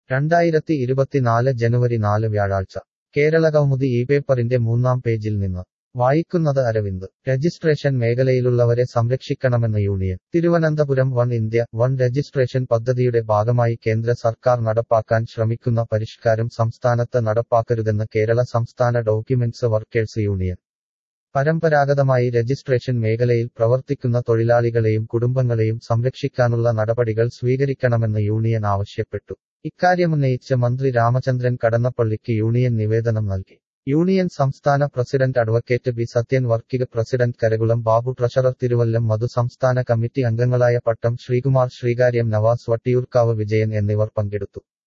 രണ്ടായിരത്തി ഇരുപത്തിനാല് ജനുവരി നാല് വ്യാഴാഴ്ച കേരള കൗമുദി ഈ പേപ്പറിന്റെ മൂന്നാം പേജിൽ നിന്ന് വായിക്കുന്നത് അരവിന്ദ് രജിസ്ട്രേഷൻ മേഖലയിലുള്ളവരെ സംരക്ഷിക്കണമെന്ന് union Thiruvananthapuram one India one registration പദ്ധതിയുടെ ഭാഗമായി കേന്ദ്ര സർക്കാർ നടപ്പാക്കാൻ ശ്രമിക്കുന്ന പരിഷ്കാരം സംസ്ഥാനത്ത് നടപ്പാക്കരുതെന്ന് കേരള സംസ്ഥാന ഡോക്യുമെന്റ്സ് വർക്കേഴ്സ് യൂണിയൻ പരമ്പരാഗതമായി രജിസ്ട്രേഷൻ മേഖലയിൽ പ്രവർത്തിക്കുന്ന തൊഴിലാളികളെയും കുടുംബങ്ങളെയും സംരക്ഷിക്കാനുള്ള നടപടികൾ സ്വീകരിക്കണമെന്ന് യൂണിയൻ ആവശ്യപ്പെട്ടു ഇക്കാര്യമുന്നയിച്ച് മന്ത്രി രാമചന്ദ്രൻ കടന്നപ്പള്ളിക്ക് യൂണിയൻ നിവേദനം നൽകി യൂണിയൻ സംസ്ഥാന പ്രസിഡന്റ് അഡ്വക്കേറ്റ് ബി സത്യൻ വർക്കിക പ്രസിഡന്റ് കരകുളം ബാബു ട്രഷറർ തിരുവല്ലം മധു സംസ്ഥാന കമ്മിറ്റി അംഗങ്ങളായ പട്ടം ശ്രീകുമാർ ശ്രീകാര്യം നവാസ് വട്ടിയൂർക്കാവ് വിജയൻ എന്നിവർ പങ്കെടുത്തു